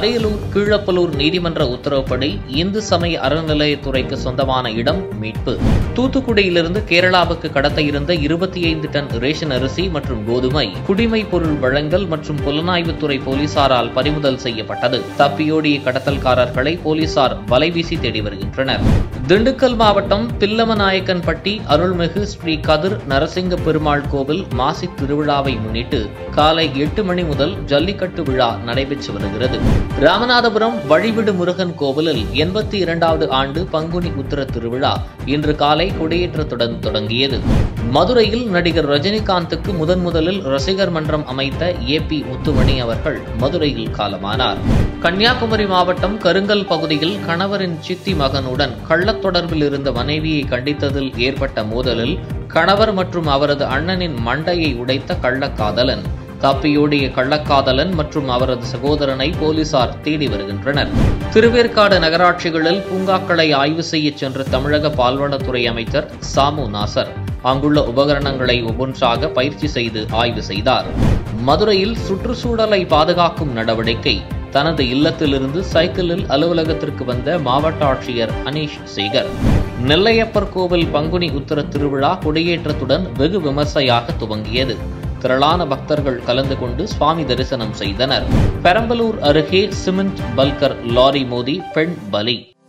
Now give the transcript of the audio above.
அரியலூர் கீழப்பலூர் நீதிமன்ற உத்தரவுப்படி இந்து சமய அறநிலையத்துறைக்கு சொந்தமான இடம் மீட்பு தூத்துக்குடியிலிருந்து கேரளாவுக்கு கடத்த இருந்த இருபத்தி ஐந்து டன் ரேஷன் அரிசி மற்றும் கோதுமை குடிமை பொருள் வழங்கல் மற்றும் புலனாய்வுத்துறை போலீசாரால் பறிமுதல் செய்யப்பட்டது தப்பியோடிய கடத்தல்காரர்களை போலீசார் வலைவீசி தேடி வருகின்றனர் திண்டுக்கல் மாவட்டம் பில்லமநாயக்கன்பட்டி அருள்மிகு ஸ்ரீ கதிர் நரசிங்க பெருமாள் கோவில் மாசி திருவிழாவை முன்னிட்டு காலை எட்டு மணி முதல் ஜல்லிக்கட்டு விழா நடைபெற்று வருகிறது ராமநாதபுரம் வழிவிடு முருகன் கோவிலில் எண்பத்தி இரண்டாவது ஆண்டு பங்குனி உத்திர திருவிழா இன்று காலை கொடியேற்றத்துடன் தொடங்கியது மதுரையில் நடிகர் ரஜினிகாந்துக்கு முதன் முதலில் ரசிகர் மன்றம் அமைத்த ஏ பி முத்துமணி அவர்கள் மதுரையில் காலமானார் கன்னியாகுமரி மாவட்டம் கருங்கல் பகுதியில் கணவரின் சித்தி மகனுடன் கள்ளத் தொடர்பில் இருந்த மனைவியை கண்டித்ததில் ஏற்பட்ட மோதலில் கணவர் மற்றும் அவரது அண்ணனின் மண்டையை உடைத்த கள்ளக்காதலன் தப்பியோடிய கள்ளக்காதலன் மற்றும் அவரது சகோதரனை போலீசார் தேடி வருகின்றனர் திருவேற்காடு நகராட்சிகளில் பூங்காக்களை ஆய்வு செய்ய சென்ற தமிழக பால்வளத்துறை அமைச்சர் சாமு நாசர் அங்குள்ள உபகரணங்களை ஒவ்வொன்றாக பயிற்சி செய்து ஆய்வு செய்தார் மதுரையில் சுற்றுச்சூழலை பாதுகாக்கும் நடவடிக்கை தனது இல்லத்திலிருந்து சைக்கிளில் அலுவலகத்திற்கு வந்த மாவட்ட ஆட்சியர் அனீஷ் சேகர் நெல்லையப்பர் கோவில் பங்குனி உத்தர திருவிழா கொடியேற்றத்துடன் வெகு விமர்சையாக துவங்கியது திரளான பக்தர்கள் கலந்து கொண்டு சுவாமி தரிசனம் செய்தனர் பெரம்பலூர் அருகே சிமெண்ட் பல்கர் லாரி மோதி பெண் பலி